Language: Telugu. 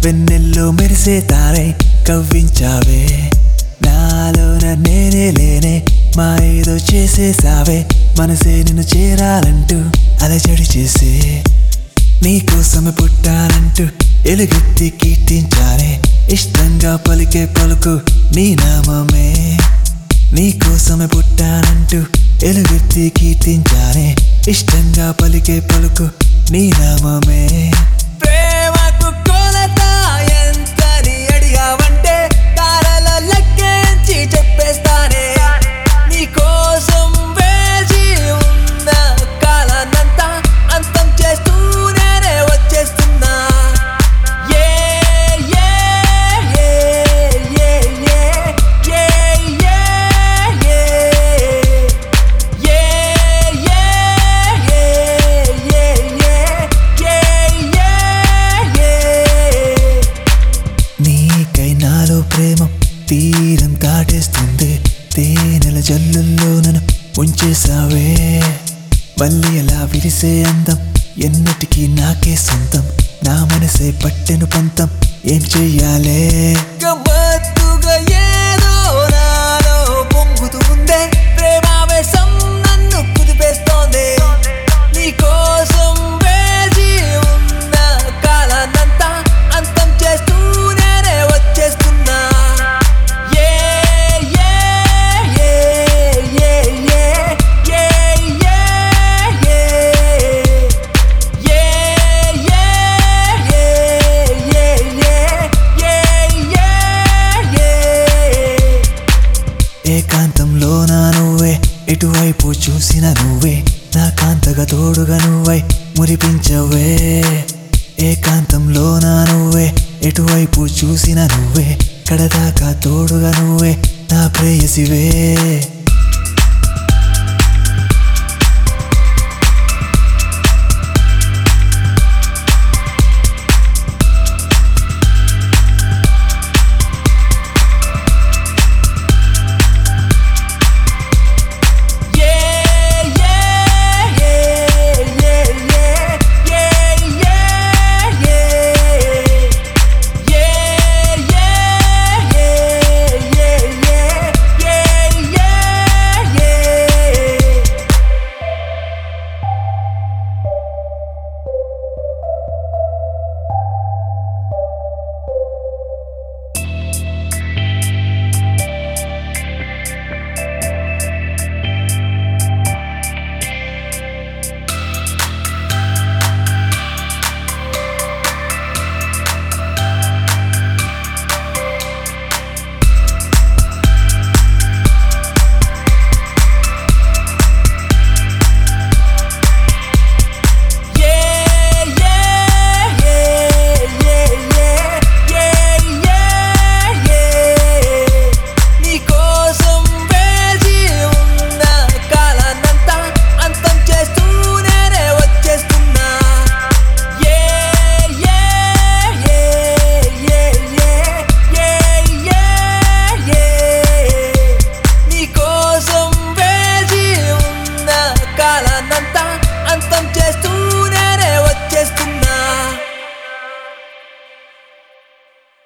వెన్నెల్లో మెరిసే తారై కవ్వించావే నాలోన నేనే లేనే మా ఏదో చేసేసావే మనసే నిన్ను చేరాలంటూ అలజడి చేసే నీకోసమే పుట్టానంటూ ఎలుగెత్తి కీర్తించానే ఇష్టంగా పలికే పలుకు నీ నామమే నీకోసమే పుట్టానంటూ ఎలుగెత్తి కీర్తించానే ఇష్టంగా పలికే పలుకు నీ నామమే ప్రేమకు కొలత ఎంతని అడిగావంటే తారల లెక్కించి చెప్పేస్తానే నీకోసం వేచి ఉన్న కాలాన్నంతా అంతం చేస్తూ నేనే వచ్చేస్తున్నా ఏ ఏ ఏ ఏ ఏ ఏ ఏ ఏ నీకై నాలో ప్రేమ తీరం దాటేస్తుంది తేనెల జల్లుల్లో నన్ను ఉంచేసావే మళ్ళీ ఎలా విరిసే అందం ఎన్నటికీ నాకే సొంతం నా మనసే పట్టెను పంతం ఏం చెయ్యాలే గమ్మత్తుగా ఏదో నాలో పొంగుతూ ఉందే ప్రేమావేశం నన్ను కుదిపేస్తోంది నీకోసం వేచి ఉన్న కాలాన్నంతా అంతం చేస్తూ నేనే వచ్చేస్తున్నా ఏ ఏ ఏ ఏ ఏ ఏ ఏ ఏకాంతంలో నా నువ్వే ఎటువైపు చూసిన నువ్వే నా కాంతగా తోడుగా నువ్వై మురిపించవే ఏకాంతంలో నా నువ్వే ఎటువైపు చూసిన నువ్వే కడదాకా తోడుగా నువ్వే నా ప్రేయసివే